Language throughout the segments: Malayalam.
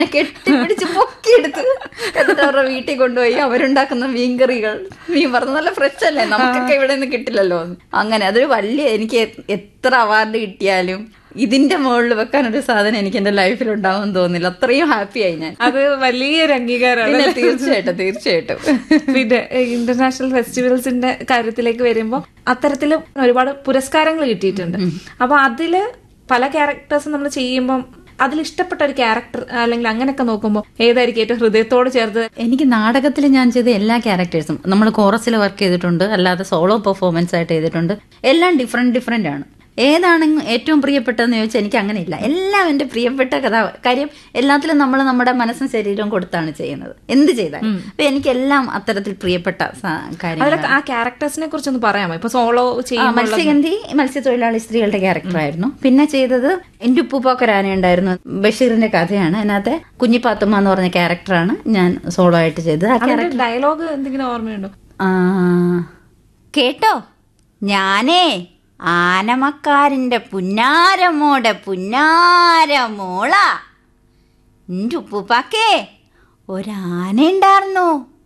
കെട്ടിപ്പിടിച്ച് പൊക്കിയെടുത്ത് എന്നിട്ട് അവരുടെ വീട്ടിൽ കൊണ്ടുപോയി അവരുണ്ടാക്കുന്ന മീൻകറികൾ മീൻ പറഞ്ഞ നല്ല ഫ്രഷ് അല്ലേ നമുക്കൊക്കെ ഇവിടെ നിന്ന് കിട്ടില്ലല്ലോ അങ്ങനെ അതൊരു വലിയ എനിക്ക് എ- എത്ര അവാർഡ് കിട്ടിയാലും ഇതിന്റെ മുകളിൽ വെക്കാൻ ഒരു സാധനം എനിക്ക് എന്റെ ലൈഫിൽ ഉണ്ടാവും തോന്നില്ല അത്രയും ഹാപ്പിയായി ഞാൻ അത് വലിയൊരു അംഗീകാരമാണ് പിന്നെ തീർച്ചയായിട്ടും തീർച്ചയായിട്ടും പിന്നെ ഇന്റർനാഷണൽ ഫെസ്റ്റിവൽസിന്റെ കാര്യത്തിലേക്ക് വരുമ്പോൾ അത്തരത്തില് ഒരുപാട് പുരസ്കാരങ്ങൾ കിട്ടിയിട്ടുണ്ട് അപ്പൊ അതില് പല ക്യാരക്ടേഴ്സും നമ്മൾ ചെയ്യുമ്പോൾ അതിൽ ഇഷ്ടപ്പെട്ട ഒരു ക്യാരക്ടർ അല്ലെങ്കിൽ അങ്ങനെയൊക്കെ നോക്കുമ്പോൾ ഏതായിരിക്കും ഏറ്റവും ഹൃദയത്തോട് ചേർത്ത് എനിക്ക് നാടകത്തിൽ ഞാൻ ചെയ്ത എല്ലാ ക്യാരക്ടേഴ്സും നമ്മൾ കോറസിൽ വർക്ക് ചെയ്തിട്ടുണ്ട് അല്ലാതെ സോളോ പെർഫോമൻസ് ആയിട്ട് ചെയ്തിട്ടുണ്ട് എല്ലാം ഡിഫറെന്റ് ഡിഫറെന്റ് ആണ് ഏതാണ് ഏറ്റവും പ്രിയപ്പെട്ടതെന്ന് ചോദിച്ചാൽ എനിക്ക് അങ്ങനെയില്ല എല്ലാം എൻ്റെ പ്രിയപ്പെട്ട കഥ കാര്യം എല്ലാത്തിലും നമ്മൾ നമ്മുടെ മനസ്സും ശരീരവും കൊടുത്താണ് ചെയ്യുന്നത് എന്ത് ചെയ്താലും അപ്പൊ എനിക്കെല്ലാം അത്തരത്തിൽ പ്രിയപ്പെട്ട സ- കാര്യങ്ങൾ അതിലൊക്കെ ആ ക്യാരക്ടേഴ്സിനെ കുറിച്ചൊന്ന് പറയാമോ ഇപ്പൊ സോളോ ആ, ചെയ്യുമ്പോൾ മത്സ്യഗന്ധി മത്സ്യത്തൊഴിലാളി സ്ത്രീകളുടെ ക്യാരക്ടറായിരുന്നു പിന്നെ ചെയ്തത് എന്റെ ഉപ്പുപോക്കൊരാന ഉണ്ടായിരുന്നു ബഷീറിന്റെ കഥയാണ് അതിനകത്ത് കുഞ്ഞിപ്പാത്തുമ്മ എന്ന് പറഞ്ഞ ക്യാരക്ടറാണ് ഞാൻ സോളോ ആയിട്ട് ചെയ്തത് ആ അതിന്റെ ഡയലോഗ് എന്തെങ്കിലും ഓർമ്മയുണ്ടോ ആ, കേട്ടോ ഞാനേ ആനമക്കാരന്റെ പുന്നാരമോടെ പുന്നാരമോള എൻ്റെ ഉപ്പുപ്പാക്കേ ഒരാന ഉണ്ടായിരുന്നു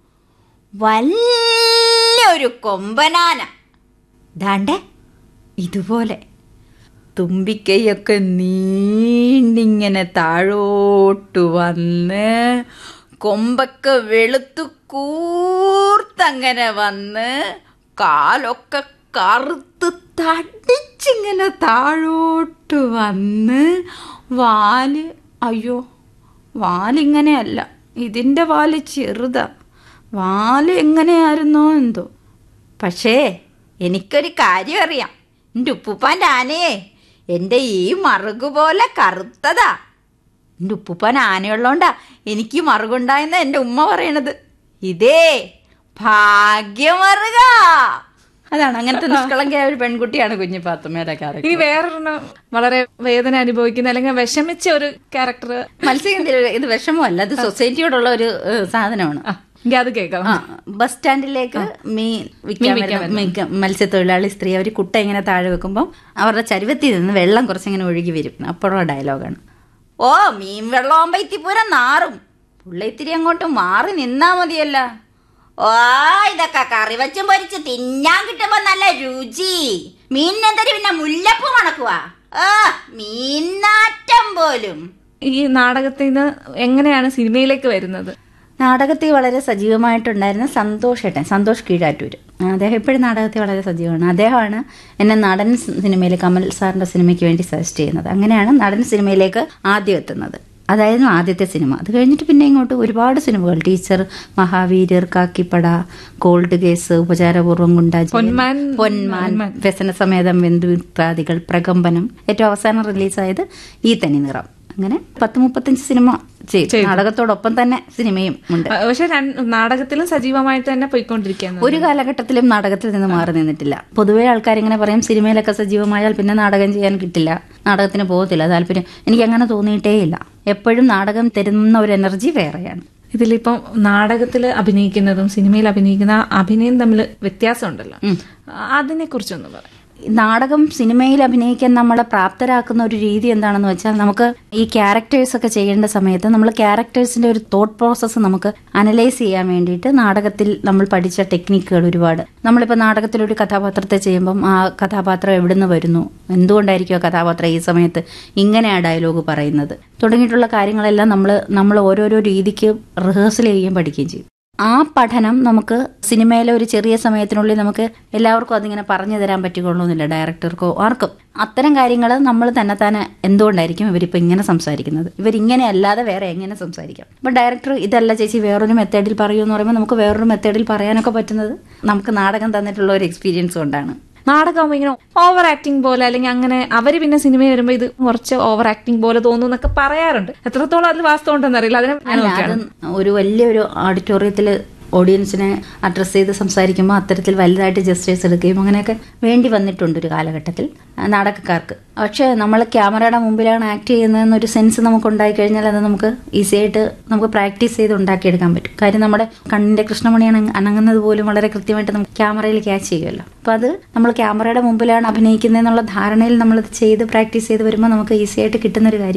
വലിയൊരു കൊമ്പനാന ദാണ്ടേ ഇതുപോലെ തുമ്പിക്കൈയൊക്കെ നീണ്ടിങ്ങനെ താഴോട്ട് വന്ന് കൊമ്പൊക്കെ വെളുത്തു കൂർത്തങ്ങനെ വന്ന് കാലൊക്കെ കറുത്ത് തടിച്ചിങ്ങനെ താഴോട്ട് വന്ന് വാല് അയ്യോ വാലിങ്ങനെയല്ല ഇതിൻ്റെ വാല് ചെറുതാ വാല് എങ്ങനെയായിരുന്നോ എന്തോ പക്ഷേ എനിക്കൊരു കാര്യം അറിയാം എൻ്റെ ഉപ്പുപ്പാൻ്റെ ആനയെ എൻ്റെ ഈ മറുകു പോലെ കറുത്തതാ എൻ്റെ ഉപ്പുപ്പാൻ ആനയുള്ളോണ്ടാ എനിക്ക് ഈ മറുകുണ്ടായെന്ന് എൻ്റെ ഉമ്മ പറയണത് ഇതേ ഭാഗ്യമറുക അതാണ് അങ്ങനത്തെ നിഷ്കളങ്കയായ ഒരു പെൺകുട്ടിയാണ് കുഞ്ഞിപ്പാത്തുമ്മയുടെ ക്യാരക്ടർ ഇനി വേറൊരെണ്ണം വളരെ വേദന അനുഭവിക്കുന്ന അല്ലെങ്കിൽ വിഷമിച്ച ഒരു ക്യാരക്ടർ മത്സ്യഗന്ധി ഇത് വിഷമമല്ല അത് സൊസൈറ്റിയോടുള്ള ഒരു ഏഹ്, സാധനമാണ് എനിക്ക് അത് കേൾക്കാം ആ ബസ് സ്റ്റാൻഡിലേക്ക് മീൻ വിൽക്കാൻ വരുന്ന മീൻ- മത്സ്യത്തൊഴിലാളി സ്ത്രീ അവർ കുട്ട ഇങ്ങനെ താഴെ വെക്കുമ്പോൾ അവരുടെ ചരുവത്തിൽ നിന്ന് വെള്ളം കുറച്ചിങ്ങനെ ഒഴുകി വരും അപ്പോഴുള്ള ഡയലോഗാണ് ഓ മീൻ വെള്ളമാകുമ്പോ ഇത്തിപ്പൂരം നാറും പുള്ള ഇത്തിരി അങ്ങോട്ട് മാറി നിന്നാ മതിയല്ല ഓ ഇതൊക്കെ കറി വെച്ചും പൊരിച്ച് തിന്നാൻ കിട്ടുമ്പോ നല്ല രുചി മീനിനെന്തരി പിന്നെ മുല്ലപ്പ് മണക്കുവാ ആ മീനാറ്റം പോലും ഈ നാടകത്തിൽ നിന്ന് എങ്ങനെയാണ് സിനിമയിലേക്ക് വരുന്നത് നാടകത്തിൽ വളരെ സജീവമായിട്ടുണ്ടായിരുന്ന സന്തോഷ് ഏട്ടൻ സന്തോഷ് കീഴാറ്റൂര് അദ്ദേഹം ഇപ്പോഴും നാടകത്തിൽ വളരെ സജീവമാണ് അദ്ദേഹമാണ് എന്നെ നടൻ സിനിമയിൽ കമൽ സാറിന്റെ സിനിമയ്ക്ക് വേണ്ടി സജസ്റ്റ് ചെയ്യുന്നത് അങ്ങനെയാണ് നടൻ സിനിമയിലേക്ക് ആദ്യം എത്തുന്നത് അതായിരുന്നു ആദ്യത്തെ സിനിമ അത് കഴിഞ്ഞിട്ട് പിന്നെ ഇങ്ങോട്ട് ഒരുപാട് സിനിമകൾ teacher Mahaveeryar Kakkipada cold case Upacharapoorvam ഗുണ്ടാജി പൊന്മാൻ പൊന്മാൻ വ്യസന സമേതം വെന്തുപ്രാതികൾ പ്രകമ്പനം ഏറ്റവും അവസാനം റിലീസായത് ഈ തനി നിറം അങ്ങനെ പത്ത് മുപ്പത്തഞ്ച് സിനിമ ചെയ്തു നാടകത്തോടൊപ്പം തന്നെ സിനിമയും ഉണ്ട് ആ, പക്ഷെ രണ്ട് നാടകത്തിലും സജീവമായിട്ട് തന്നെ പോയിക്കൊണ്ടിരിക്കുകയാണ് ഒരു കാലഘട്ടത്തിലും നാടകത്തിൽ നിന്ന് മാറി നിന്നിട്ടില്ല പൊതുവെ ആൾക്കാർ ഇങ്ങനെ പറയും സിനിമയിലൊക്കെ സജീവമായാൽ പിന്നെ നാടകം ചെയ്യാൻ കിട്ടില്ല നാടകത്തിന് പോകത്തില്ല താല്പര്യം എനിക്ക് അങ്ങനെ തോന്നിയിട്ടേ ഇല്ല എപ്പോഴും നാടകം തരുന്ന ഒരു എനർജി വേറെയാണ് ഇതിലിപ്പം നാടകത്തിൽ അഭിനയിക്കുന്നതും സിനിമയിൽ അഭിനയിക്കുന്ന ആ അഭിനയം തമ്മിൽ വ്യത്യാസമുണ്ടല്ലോ അതിനെ കുറിച്ചൊന്ന് പറയാം നാടകം സിനിമയിൽ അഭിനയിക്കാൻ നമ്മളെ പ്രാപ്തരാക്കുന്ന ഒരു രീതി എന്താണെന്ന് വെച്ചാൽ നമുക്ക് ഈ ക്യാരക്ടേഴ്സ് ഒക്കെ ചെയ്യേണ്ട സമയത്ത് നമ്മൾ ക്യാരക്ടേഴ്സിന്റെ ഒരു തോട്ട് പ്രോസസ്സ് നമുക്ക് അനലൈസ് ചെയ്യാൻ വേണ്ടിയിട്ട് നാടകത്തിൽ നമ്മൾ പഠിച്ച ടെക്നിക്കുകൾ ഒരുപാട് നമ്മളിപ്പോൾ നാടകത്തിൽ ഒരു കഥാപാത്രത്തെ ചെയ്യുമ്പം ആ കഥാപാത്രം എവിടുന്ന് വരുന്നു എന്തുകൊണ്ടായിരിക്കും ആ കഥാപാത്രം ഈ സമയത്ത് ഇങ്ങനെയാ ഡയലോഗ് പറയുന്നത് തുടങ്ങിയിട്ടുള്ള കാര്യങ്ങളെല്ലാം നമ്മൾ നമ്മൾ ഓരോരോ രീതിക്ക് റിഹേഴ്സൽ ചെയ്യുകയും പഠിക്കുകയും ചെയ്യും ആ പഠനം നമുക്ക് സിനിമയിലെ ഒരു ചെറിയ സമയത്തിനുള്ളിൽ നമുക്ക് എല്ലാവർക്കും അതിങ്ങനെ പറഞ്ഞു തരാൻ പറ്റുകൊള്ളുന്നില്ല ഡയറക്ടർക്കോ ആർക്കും അത്തരം കാര്യങ്ങൾ നമ്മൾ തന്നെ തന്നെ എന്തുകൊണ്ടായിരിക്കും ഇവരിപ്പോൾ ഇങ്ങനെ സംസാരിക്കുന്നത് ഇവരിങ്ങനെ അല്ലാതെ വേറെ എങ്ങനെ സംസാരിക്കാം അപ്പോൾ ഡയറക്ടർ ഇതല്ല ചേച്ചി വേറൊരു മെത്തേഡിൽ പറയൂ എന്ന് പറയുമ്പോൾ നമുക്ക് വേറൊരു മെത്തേഡിൽ പറയാനൊക്കെ പറ്റുന്നത് നമുക്ക് നാടകം തന്നിട്ടുള്ള ഒരു എക്സ്പീരിയൻസ് കൊണ്ടാണ് നാടകമാകുമ്പോൾ ഇങ്ങനെ ഓവർ ആക്ടിങ് പോലെ അല്ലെങ്കിൽ അങ്ങനെ അവര് പിന്നെ സിനിമ വരുമ്പോൾ ഇത് കുറച്ച് ഓവർ ആക്ടിങ് പോലെ തോന്നുന്നു എന്നൊക്കെ പറയാറുണ്ട് എത്രത്തോളം അതിൽ വാസ്തവം ഉണ്ടെന്ന് അറിയില്ല അതിനെ ഞാൻ അല്ല നോക്കുകയാണ്. അത് ഒരു വലിയൊരു ഓഡിറ്റോറിയത്തിൽ ഓഡിയൻസിനെ അഡ്രസ്സ് ചെയ്ത് സംസാരിക്കുമ്പോൾ അത്തരത്തിൽ വലുതായിട്ട് ജസ്റ്റേഴ്സ് എടുക്കുകയും അങ്ങനെയൊക്കെ വേണ്ടി വന്നിട്ടുണ്ട് ഒരു കാലഘട്ടത്തിൽ ആ, നാടകക്കാർക്ക് പക്ഷേ നമ്മൾ ക്യാമറയുടെ മുമ്പിലാണ് ആക്ട് ചെയ്യുന്നതെന്നൊരു സെൻസ് നമുക്ക് ഉണ്ടായി കഴിഞ്ഞാൽ അത് നമുക്ക് ഈസി ആയിട്ട് നമുക്ക് പ്രാക്ടീസ് ചെയ്ത് ഉണ്ടാക്കിയെടുക്കാൻ പറ്റും കാര്യം നമ്മുടെ കണ്ണിന്റെ കൃഷ്ണമണി അണ- അനങ്ങുന്നത് പോലും വളരെ കൃത്യമായിട്ട് നമുക്ക് ക്യാമറയിൽ ക്യാച്ച് ചെയ്യുമല്ലോ അപ്പോൾ അത് നമ്മൾ ക്യാമറയുടെ മുമ്പിലാണ് അഭിനയിക്കുന്നതെന്നുള്ള ധാരണയിൽ നമ്മളത് ചെയ്ത് പ്രാക്ടീസ് ചെയ്ത് വരുമ്പോൾ നമുക്ക് ഈസി ആയിട്ട് കിട്ടുന്ന ഒരു കാര്യമാണത്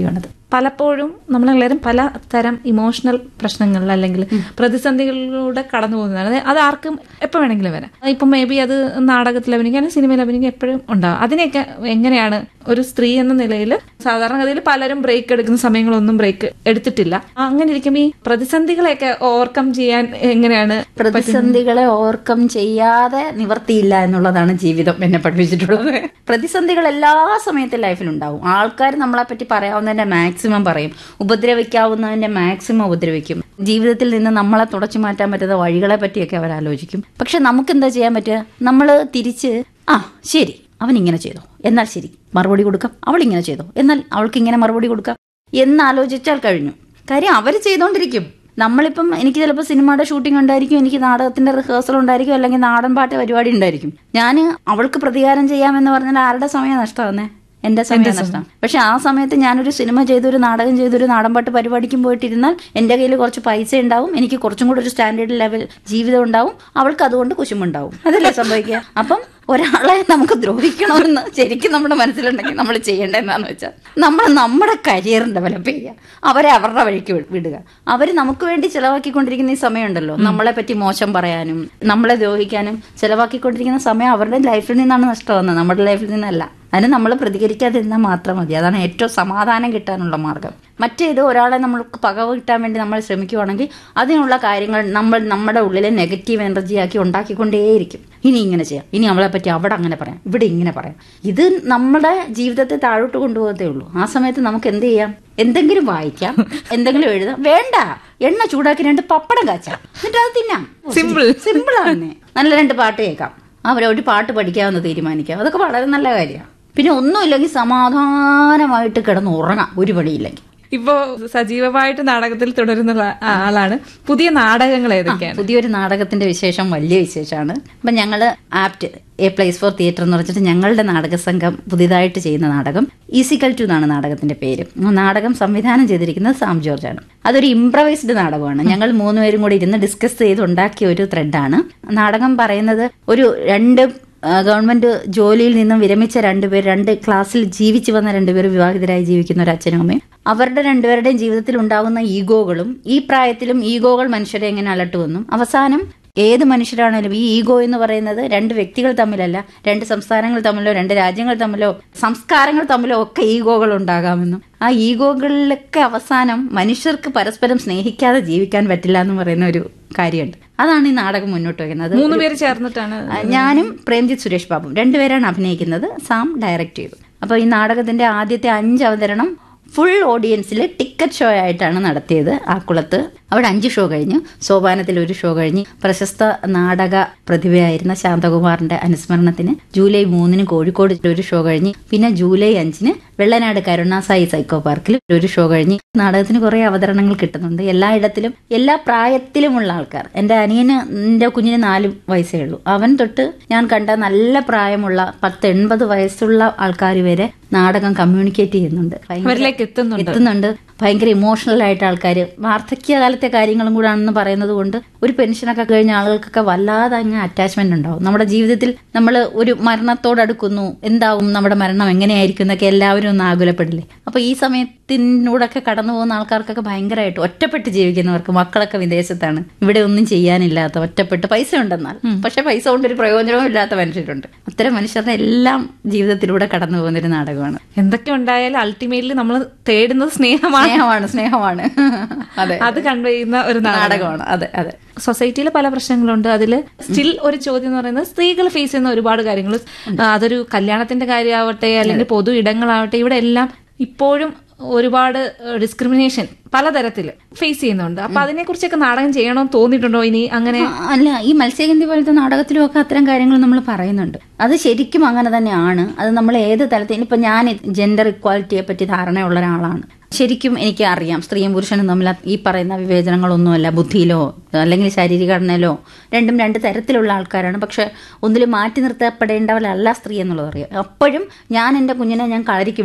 പലപ്പോഴും നമ്മളെല്ലാവരും പല തരം ഇമോഷണൽ പ്രശ്നങ്ങളിൽ അല്ലെങ്കിൽ പ്രതിസന്ധികളിലൂടെ കടന്നു പോകുന്നതാണ് അത് അത് ആർക്കും എപ്പോൾ വേണമെങ്കിലും വരാം ഇപ്പം മേ ബി അത് നാടകത്തിൽ അഭിനയിക്കാനും സിനിമയിൽ അഭിനയിക്കാൻ എപ്പോഴും ഉണ്ടാവും അതിനെയൊക്കെ എങ്ങനെയാണ് ഒരു സ്ത്രീ എന്ന നിലയിൽ സാധാരണഗതിയിൽ പലരും ബ്രേക്ക് എടുക്കുന്ന സമയങ്ങളൊന്നും ബ്രേക്ക് എടുത്തിട്ടില്ല അങ്ങനെ ഇരിക്കുമ്പോൾ ഈ പ്രതിസന്ധികളെയൊക്കെ ഓവർകം ചെയ്യാൻ എങ്ങനെയാണ് പ്രതിസന്ധികളെ ഓവർകം ചെയ്യാതെ നിവർത്തിയില്ല എന്നുള്ളതാണ് ജീവിതം എന്നെ പഠിപ്പിച്ചിട്ടുള്ളത് പ്രതിസന്ധികൾ എല്ലാ സമയത്തും ലൈഫിലുണ്ടാവും ആൾക്കാർ നമ്മളെ പറ്റി പറയാവുന്നതിന്റെ മാക്സിമം പറയും ഉപദ്രവിക്കാവുന്നതിന്റെ മാക്സിമം ഉപദ്രവിക്കും ജീവിതത്തിൽ നിന്ന് നമ്മളെ തുടച്ചു മാറ്റാൻ പറ്റുന്ന വഴികളെ പറ്റിയൊക്കെ അവർ ആലോചിക്കും പക്ഷെ നമുക്ക് എന്താ ചെയ്യാൻ പറ്റുക നമ്മൾ തിരിച്ച് ആ ശരി അവൻ ഇങ്ങനെ ചെയ്തോ എന്നാൽ ശരി മറുപടി കൊടുക്കാം അവൾ ഇങ്ങനെ ചെയ്തോ എന്നാൽ അവൾക്ക് ഇങ്ങനെ മറുപടി കൊടുക്കാം എന്നാലോചിച്ചാൽ കഴിഞ്ഞു കാര്യം അവർ ചെയ്തുകൊണ്ടിരിക്കും നമ്മളിപ്പം എനിക്ക് ചിലപ്പോൾ സിനിമയുടെ ഷൂട്ടിംഗ് ഉണ്ടായിരിക്കും എനിക്ക് നാടകത്തിന്റെ റിഹേഴ്സൽ ഉണ്ടായിരിക്കും അല്ലെങ്കിൽ നാടൻ പാട്ട് പരിപാടി ഉണ്ടായിരിക്കും ഞാൻ അവൾക്ക് പ്രതികാരം ചെയ്യാമെന്ന് പറഞ്ഞാൽ ആരുടെ സമയം നഷ്ടമാവുന്നേ എന്റെ സമയം നഷ്ടം പക്ഷെ ആ സമയത്ത് ഞാനൊരു സിനിമ ചെയ്തൊരു നാടകം ചെയ്തൊരു നാടൻപാട്ട് പരിപാടിക്കും പോയിട്ടിരുന്നാൽ എന്റെ കയ്യിൽ കുറച്ച് പൈസ ഉണ്ടാവും എനിക്ക് കുറച്ചും കൂടെ ഒരു സ്റ്റാൻഡേർഡ് ലെവൽ ജീവിതം ഉണ്ടാവും അവൾക്ക് അതുകൊണ്ട് കുശുമുണ്ടാവും അതല്ലേ സംഭവിക്കുക അപ്പം ഒരാളെ നമുക്ക് ദ്രോഹിക്കണമെന്ന് ശരിക്കും നമ്മുടെ മനസ്സിലുണ്ടെങ്കിൽ നമ്മൾ ചെയ്യേണ്ടത് എന്താണെന്ന് വെച്ചാൽ നമ്മൾ നമ്മുടെ കരിയർ ഡെവലപ്പ് ചെയ്യുക അവരെ അവരുടെ വഴിക്ക് വി- വിടുക അവർ നമുക്ക് വേണ്ടി ചിലവാക്കിക്കൊണ്ടിരിക്കുന്ന ഈ സമയമുണ്ടല്ലോ നമ്മളെ പറ്റി മോശം പറയാനും നമ്മളെ ദ്രോഹിക്കാനും ചിലവാക്കിക്കൊണ്ടിരിക്കുന്ന സമയം അവരുടെ ലൈഫിൽ നിന്നാണ് നഷ്ടമാകുന്നത് നമ്മുടെ ലൈഫിൽ നിന്നല്ല അതിന് നമ്മൾ പ്രതികരിക്കാതിരുന്നാൽ മാത്രം മതി അതാണ് ഏറ്റവും സമാധാനം കിട്ടാനുള്ള മാർഗം മറ്റേത് ഒരാളെ നമ്മൾക്ക് പക കിട്ടാൻ വേണ്ടി നമ്മൾ ശ്രമിക്കുവാണെങ്കിൽ അതിനുള്ള കാര്യങ്ങൾ നമ്മൾ നമ്മുടെ ഉള്ളിലെ നെഗറ്റീവ് എനർജി ആക്കി ഉണ്ടാക്കിക്കൊണ്ടേയിരിക്കും ഇനി ഇങ്ങനെ ചെയ്യാം ഇനി അവളെ പറ്റി അവിടെ അങ്ങനെ പറയാം ഇവിടെ ഇങ്ങനെ പറയാം ഇത് നമ്മുടെ ജീവിതത്തെ താഴോട്ട് കൊണ്ടുപോകത്തേ ഉള്ളൂ ആ സമയത്ത് നമുക്ക് എന്ത് ചെയ്യാം എന്തെങ്കിലും വായിക്കാം എന്തെങ്കിലും എഴുതാം വേണ്ട എണ്ണ ചൂടാക്കി രണ്ട് പപ്പടം കാച്ചാം എന്നിട്ട് അത് തിന്നാം Simple. സിമ്പിൾ ആണ് നല്ല രണ്ട് പാട്ട് കേൾക്കാം അവരെ ഒരു പാട്ട് പഠിക്കാമെന്ന് തീരുമാനിക്കാം അതൊക്കെ വളരെ നല്ല കാര്യമാണ് പിന്നെ ഒന്നുമില്ലെങ്കിൽ സമാധാനമായിട്ട് കിടന്ന് ഉറങ്ങാം ഒരു പണിയില്ലെങ്കിൽ ഇപ്പോ സജീവമായിട്ട് നാടകത്തിൽ തുടരുന്ന ആ- ആളാണ് പുതിയ നാടകങ്ങൾ ഏതൊക്കെയാണ് പുതിയൊരു നാടകത്തിന്റെ വിശേഷം വലിയ വിശേഷമാണ് അപ്പം ഞങ്ങൾ apt a place for theatre എന്ന് പറഞ്ഞിട്ട് ഞങ്ങളുടെ നാടക സംഘം പുതിയതായിട്ട് ചെയ്യുന്ന നാടകം ഈസിക്കൽ ടു എന്നാണ് നാടകത്തിന്റെ പേര് ആ നാടകം സംവിധാനം ചെയ്തിരിക്കുന്നത് സാം ജോർജ് ആണ് അതൊരു ഇംപ്രവൈസ്ഡ് നാടകമാണ് ഞങ്ങൾ മൂന്നുപേരും കൂടി ഇരുന്ന് ഡിസ്കസ് ചെയ്ത് ഉണ്ടാക്കിയ ഒരു ത്രെഡാണ് നാടകം പറയുന്നത് ഒരു രണ്ട് ആ, ഗവൺമെന്റ് ജോലിയിൽ നിന്നും വിരമിച്ച രണ്ടുപേർ രണ്ട് ക്ലാസ്സിൽ ജീവിച്ചു വന്ന രണ്ടുപേർ വിവാഹിതരായി ജീവിക്കുന്ന ഒരു അച്ഛനും അമ്മയും അവരുടെ രണ്ടുപേരുടെയും ജീവിതത്തിൽ ഉണ്ടാകുന്ന ഈഗോകളും ഈ പ്രായത്തിലും ഈഗോകൾ മനുഷ്യരെ എങ്ങനെ അലട്ടുമെന്നും അവസാനം ഏത് മനുഷ്യരാണേലും ഈ ഈഗോ എന്ന് പറയുന്നത് രണ്ട് വ്യക്തികൾ തമ്മിലല്ല രണ്ട് സംസ്ഥാനങ്ങൾ തമ്മിലോ രണ്ട് രാജ്യങ്ങൾ തമ്മിലോ സംസ്കാരങ്ങൾ തമ്മിലോ ഒക്കെ ഈഗോകൾ ഉണ്ടാകാമെന്നും ആ ഈഗോകളിലൊക്കെ അവസാനം മനുഷ്യർക്ക് പരസ്പരം സ്നേഹിക്കാതെ ജീവിക്കാൻ പറ്റില്ല എന്ന് പറയുന്ന ഒരു കാര്യമുണ്ട് അതാണ് ഈ നാടകം മുന്നോട്ട് വയ്ക്കുന്നത് മൂന്ന് പേര് ചേർന്നിട്ടാണ് ആ, ഞാനും പ്രേംജിത്ത് സുരേഷ് ബാബും രണ്ടുപേരാണ് അഭിനയിക്കുന്നത് സാം ഡയറക്റ്റ് ചെയ്തു അപ്പോൾ ഈ നാടകത്തിന്റെ ആദ്യത്തെ അഞ്ച് അവതരണം ഫുൾ ഓഡിയൻസിൽ ടിക്കറ്റ് ഷോ ആയിട്ടാണ് നടത്തിയത് ആക്കുളത്ത് അവിടെ അഞ്ച് ഷോ കഴിഞ്ഞു സോപാനത്തിൽ ഒരു ഷോ കഴിഞ്ഞ് പ്രശസ്ത നാടക പ്രതിഭയായിരുന്ന ശാന്തകുമാറിന്റെ അനുസ്മരണത്തിന് ജൂലൈ മൂന്നിന് കോഴിക്കോട് ഒരു ഷോ കഴിഞ്ഞ് പിന്നെ ജൂലൈ അഞ്ചിന് വെള്ളനാട് കരുണാസായി സൈക്കോ പാർക്കിൽ ഒരു ഷോ കഴിഞ്ഞ് നാടകത്തിന് കുറെ അവതരണങ്ങൾ കിട്ടുന്നുണ്ട് എല്ലായിടത്തിലും എല്ലാ പ്രായത്തിലുമുള്ള ആൾക്കാർ എന്റെ അനിയന് എന്റെ കുഞ്ഞിന് നാല് വയസ്സേ ഉള്ളൂ അവൻ തൊട്ട് ഞാൻ കണ്ട നല്ല പ്രായമുള്ള പത്ത് എൺപത് വയസ്സുള്ള ആൾക്കാർ വരെ നാടകം കമ്മ്യൂണിക്കേറ്റ് ചെയ്യുന്നുണ്ട് ഭയങ്കര- അവരിലേക്ക് എത്തുന്നുണ്ട് എത്തുന്നുണ്ട് ഭയങ്കര ഇമോഷണൽ ആയിട്ട് ആൾക്കാർ വാർദ്ധക്യകാലത്തെ കാര്യങ്ങളും കൂടാണെന്ന് പറയുന്നത് കൊണ്ട് ഒരു പെൻഷനൊക്കെ കഴിഞ്ഞ ആളുകൾക്കൊക്കെ വല്ലാതെ അങ്ങ് അറ്റാച്ച്മെന്റ് ഉണ്ടാവും നമ്മുടെ ജീവിതത്തിൽ നമ്മൾ ഒരു മരണത്തോടടുക്കുന്നു എന്താവും നമ്മുടെ മരണം എങ്ങനെയായിരിക്കും എന്നൊക്കെ എല്ലാവരും ഒന്ന് ആകുലപ്പെടില്ലേ അപ്പൊ ഈ സമയത്തിനൂടൊക്കെ കടന്നു പോകുന്ന ആൾക്കാർക്കൊക്കെ ഭയങ്കരമായിട്ട് ഒറ്റപ്പെട്ട് ജീവിക്കുന്നവർക്ക് മക്കളൊക്കെ വിദേശത്താണ് ഇവിടെ ഒന്നും ചെയ്യാനില്ലാത്ത ഒറ്റപ്പെട്ട് പൈസ ഉണ്ടെന്നാൽ പക്ഷെ പൈസ കൊണ്ട് ഒരു പ്രയോജനവും ഇല്ലാത്ത മനുഷ്യരുണ്ട് അത്തരം മനുഷ്യരുടെ എല്ലാം ജീവിതത്തിലൂടെ കടന്നു പോകുന്ന ഒരു നാടകമാണ് എന്തൊക്കെ ഉണ്ടായാലും അൾട്ടിമേറ്റ്ലി നമ്മൾ തേടുന്നത് സ്നേഹമാണ് സ്നേഹമാണ് സ്നേഹമാണ് അതെ അത് കൺവേ ചെയ്യുന്ന ഒരു നാടകം നാടകമാണ് അതെ അതെ സൊസൈറ്റിയിൽ പല പ്രശ്നങ്ങളുണ്ട് അതിൽ സ്റ്റിൽ ഒരു ചോദ്യം എന്ന് പറയുന്നത് സ്ത്രീകൾ ഫേസ് ചെയ്യുന്ന ഒരുപാട് കാര്യങ്ങൾ അതൊരു കല്യാണത്തിന്റെ കാര്യമാവട്ടെ അല്ലെങ്കിൽ പൊതു ഇടങ്ങളാവട്ടെ ഇവിടെ എല്ലാം ഇപ്പോഴും ഒരുപാട് ഡിസ്ക്രിമിനേഷൻ പലതരത്തിൽ ഫേസ് ചെയ്യുന്നുണ്ട് അപ്പൊ അതിനെ കുറിച്ചൊക്കെ നാടകം ചെയ്യണമെന്ന് തോന്നിയിട്ടുണ്ടോ ഇനി അങ്ങനെ ആ, അല്ല ഈ മത്സ്യഗന്ധി പോലത്തെ നാടകത്തിലും ഒക്കെ അത്തരം കാര്യങ്ങൾ നമ്മൾ പറയുന്നുണ്ട് അത് ശരിക്കും അങ്ങനെ തന്നെയാണ് അത് നമ്മൾ ഏത് തലത്തിൽ ഇപ്പൊ ഞാൻ ജെൻഡർ ഇക്വാലിറ്റിയെ പറ്റി ധാരണയുള്ള ഒരാളാണ് ശരിക്കും എനിക്ക് അറിയാം സ്ത്രീയും പുരുഷനും തമ്മിൽ ഈ പറയുന്ന വിവേചനങ്ങളൊന്നുമല്ല ബുദ്ധിയിലോ അല്ലെങ്കിൽ ശാരീരികഘടനയിലോ രണ്ടും രണ്ട് തരത്തിലുള്ള ആൾക്കാരാണ് പക്ഷെ ഒന്നിലും മാറ്റി നിർത്തപ്പെടേണ്ടവരല്ല സ്ത്രീ എന്നുള്ളത് അറിയാം അപ്പോഴും ഞാൻ എൻ്റെ കുഞ്ഞിനെ ഞാൻ കളരിക്ക് വിടും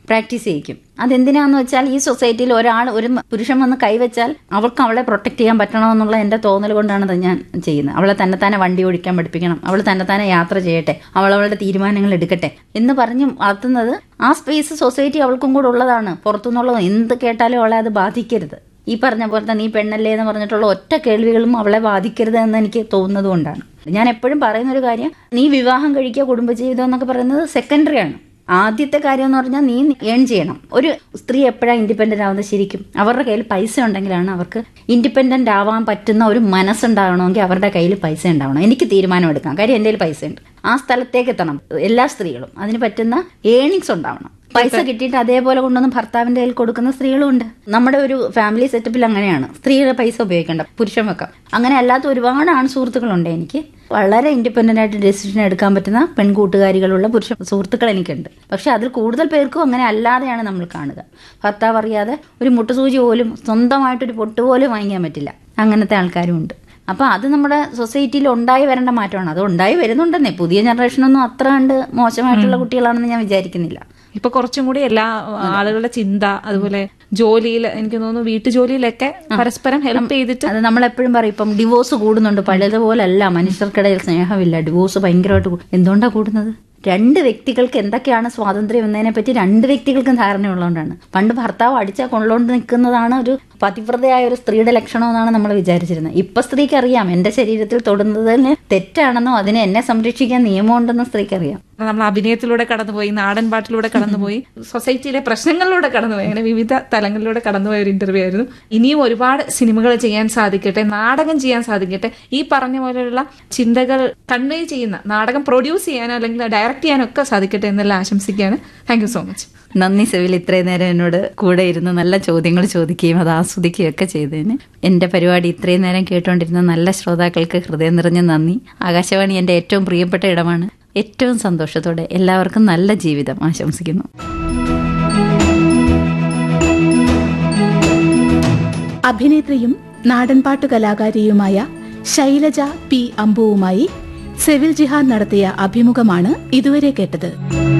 പ്രാക്ടീസ് ചെയ്യിക്കും അതെന്തിനാന്ന് വെച്ചാൽ ഈ സൊസൈറ്റിയിൽ ഒരാൾ ഒരു പുരുഷൻ വന്ന് കൈവച്ചാൽ അവൾക്ക് അവളെ പ്രൊട്ടക്ട് ചെയ്യാൻ പറ്റണമെന്നുള്ള എൻ്റെ തോന്നൽ കൊണ്ടാണ് ഇത് ഞാൻ ചെയ്യുന്നത് അവളെ തന്നെ തന്നെ വണ്ടി ഓടിക്കാൻ പഠിപ്പിക്കണം അവൾ തന്നെ തന്നെ യാത്ര ചെയ്യട്ടെ അവൾ അവളുടെ തീരുമാനങ്ങൾ എടുക്കട്ടെ എന്ന് പറഞ്ഞ് വളർത്തുന്നത് ആ സ്പേസ് സൊസൈറ്റി അവൾക്കും കൂടെ ഉള്ളതാണ് പുറത്തുനിന്നുള്ളത് എന്ത് കേട്ടാലും അവളെ അത് ബാധിക്കരുത് ഈ പറഞ്ഞ പോലത്തെ നീ പെണ്ണല്ലേ എന്ന് പറഞ്ഞിട്ടുള്ള ഒറ്റ കേൾവികളും അവളെ ബാധിക്കരുത് എന്ന് എനിക്ക് തോന്നുന്നത് കൊണ്ടാണ് ഞാൻ എപ്പോഴും പറയുന്ന ഒരു കാര്യം നീ വിവാഹം കഴിക്കുക കുടുംബജീവിതം എന്നൊക്കെ പറയുന്നത് സെക്കൻഡറി ആണ് ആദ്യത്തെ കാര്യം എന്ന് പറഞ്ഞാൽ നീ ഏൺ ചെയ്യണം ഒരു സ്ത്രീ എപ്പോഴാണ് ഇൻഡിപെൻഡന്റ് ആവുന്നത് ശരിക്കും അവരുടെ കയ്യിൽ പൈസ ഉണ്ടെങ്കിലാണ് അവർക്ക് ഇൻഡിപെൻഡന്റ് ആവാൻ പറ്റുന്ന ഒരു മനസ്സുണ്ടാകണമെങ്കിൽ അവരുടെ കയ്യിൽ പൈസ ഉണ്ടാവണം എനിക്ക് തീരുമാനം എടുക്കാം കാര്യം എൻ്റെ കയ്യിൽ പൈസ ഉണ്ട് ആ സ്ഥലത്തേക്ക് എത്തണം എല്ലാ സ്ത്രീകളും അതിന് പറ്റുന്ന ഏണിങ്സ് ഉണ്ടാവണം പൈസ കിട്ടിയിട്ട് അതേപോലെ കൊണ്ടുവന്ന് ഭർത്താവിന്റെ കയ്യിൽ കൊടുക്കുന്ന സ്ത്രീകളും ഉണ്ട് നമ്മുടെ ഒരു ഫാമിലി സെറ്റപ്പിൽ അങ്ങനെയാണ് സ്ത്രീയുടെ പൈസ ഉപയോഗിക്കേണ്ട പുരുഷൻ വെക്കാം അങ്ങനെ അല്ലാത്ത ഒരുപാട് ആൺ സുഹൃത്തുക്കളുണ്ട് എനിക്ക് വളരെ ഇൻഡിപെൻഡന്റ് ആയിട്ട് ഡെസിഷൻ എടുക്കാൻ പറ്റുന്ന പെൺകൂട്ടുകാരികളുള്ള പുരുഷ സുഹൃത്തുക്കൾ എനിക്കുണ്ട് പക്ഷെ അതിൽ കൂടുതൽ പേർക്കും അങ്ങനെ അല്ലാതെയാണ് നമ്മൾ കാണുക ഭർത്താവ് അറിയാതെ ഒരു മുട്ടുസൂചി പോലും സ്വന്തമായിട്ടൊരു പൊട്ട് പോലും വാങ്ങിക്കാൻ പറ്റില്ല അങ്ങനത്തെ ആൾക്കാരും ഉണ്ട് അപ്പൊ അത് നമ്മുടെ സൊസൈറ്റിയിൽ ഉണ്ടായി വരേണ്ട മാറ്റമാണ് അത് ഉണ്ടായി വരുന്നുണ്ടെന്നേ പുതിയ ജനറേഷനൊന്നും അത്ര കണ്ട് മോശമായിട്ടുള്ള കുട്ടികളാണെന്ന് ഞാൻ വിചാരിക്കുന്നില്ല ഇപ്പൊ കുറച്ചും കൂടി എല്ലാ ആളുകളുടെ ചിന്ത അതുപോലെ ജോലിയിൽ എനിക്ക് തോന്നുന്നു വീട്ടുജോലിയിലൊക്കെ പരസ്പരം ഹെൽപ്പ് ചെയ്തിട്ട് അത് നമ്മൾ എപ്പോഴും പറയും ഇപ്പം ഡിവോഴ്സ് കൂടുന്നുണ്ട് പഴയതുപോലല്ല മനുഷ്യർക്കിടയിൽ സ്നേഹമില്ല ഡിവോഴ്സ് ഭയങ്കരമായിട്ട് കൂടും എന്തുകൊണ്ടാണ് കൂടുന്നത് രണ്ട് വ്യക്തികൾക്ക് എന്തൊക്കെയാണ് സ്വാതന്ത്ര്യം എന്നതിനെ പറ്റി രണ്ട് വ്യക്തികൾക്കും ധാരണയുള്ളതുകൊണ്ടാണ് പണ്ട് ഭർത്താവ് അടിച്ചാൽ കൊണ്ടുകൊണ്ട് നിൽക്കുന്നതാണ് ഒരു പതിവ്രതയായ ഒരു സ്ത്രീയുടെ ലക്ഷണം എന്നാണ് നമ്മൾ വിചാരിച്ചിരുന്നത് ഇപ്പൊ സ്ത്രീക്ക് അറിയാം എന്റെ ശരീരത്തിൽ തൊടുന്നതിന് തെറ്റാണെന്നോ അതിനെ എന്നെ സംരക്ഷിക്കാൻ നിയമമുണ്ടെന്ന് സ്ത്രീക്ക് അറിയാം നമ്മൾ അഭിനയത്തിലൂടെ കടന്നുപോയി നാടൻ പാട്ടിലൂടെ കടന്നുപോയി സൊസൈറ്റിയിലെ പ്രശ്നങ്ങളിലൂടെ കടന്നുപോയി അങ്ങനെ വിവിധ തലങ്ങളിലൂടെ കടന്നുപോയ ഒരു ഇന്റർവ്യൂ ആയിരുന്നു ഇനിയും ഒരുപാട് സിനിമകൾ ചെയ്യാൻ സാധിക്കട്ടെ നാടകം ചെയ്യാൻ സാധിക്കട്ടെ ഈ പറഞ്ഞ പോലെയുള്ള ചിന്തകൾ കൺവേ ചെയ്യുന്ന നാടകം പ്രൊഡ്യൂസ് ചെയ്യാനോ അല്ലെങ്കിൽ ഡയറക്റ്റ് ചെയ്യാനോ ഒക്കെ സാധിക്കട്ടെ എന്നെല്ലാം ആശംസിക്കുകയാണ് താങ്ക് യു സോ മച്ച് നന്ദി സെവിൽ ഇത്രയും നേരം എന്നോട് കൂടെ ഇരുന്ന് നല്ല ചോദ്യങ്ങൾ ചോദിക്കുകയും അത് ആസ്വദിക്കുകയും ഒക്കെ ചെയ്തതിന് എന്റെ പരിപാടി ഇത്രയും നേരം കേട്ടുകൊണ്ടിരുന്ന നല്ല ശ്രോതാക്കൾക്ക് ഹൃദയം നിറഞ്ഞ നന്ദി ആകാശവാണി എന്റെ ഏറ്റവും പ്രിയപ്പെട്ട ഇടമാണ് ഏറ്റവും സന്തോഷത്തോടെ എല്ലാവർക്കും നല്ല ജീവിതം ആശംസിക്കുന്നു അഭിനേത്രിയും നാടൻപാട്ടു കലാകാരിയുമായ ശൈലജ പി അമ്പുവുമായി സെവിൽ ജിഹാൻ നടത്തിയ അഭിമുഖമാണ് ഇതുവരെ കേട്ടത്